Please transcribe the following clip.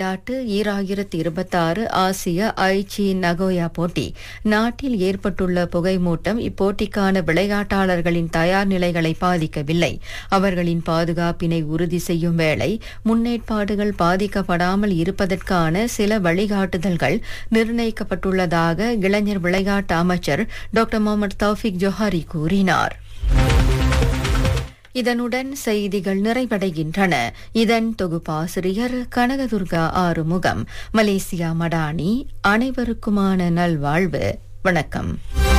விளையாட்டு ஈராயிரத்தி இருபத்தாறு ஆசிய ஐச்சி நகோயா போட்டி நாட்டில் ஏற்பட்டுள்ள புகைமூட்டம் இப்போட்டிக்கான விளையாட்டாளர்களின் தயார் நிலைகளை பாதிக்கவில்லை அவர்களின் பாதுகாப்பினை உறுதி செய்யும் வேளை முன்னேற்பாடுகள் பாதிக்கப்படாமல் இருப்பதற்கான சில வழிகாட்டுதல்கள் நிர்ணயிக்கப்பட்டுள்ளதாக இளைஞர் விளையாட்டு அமைச்சர் டாக்டர் முகமது தௌஃபிக் ஜொஹாரி கூறினார் இதனுடன் செய்திகள் நிறைவடைகின்றன இதன் தொகுப்பாசிரியர் கனகதுர்கா ஆறுமுகம் மலேசியா மடானி அனைவருக்குமான நல்வாழ்வு வணக்கம்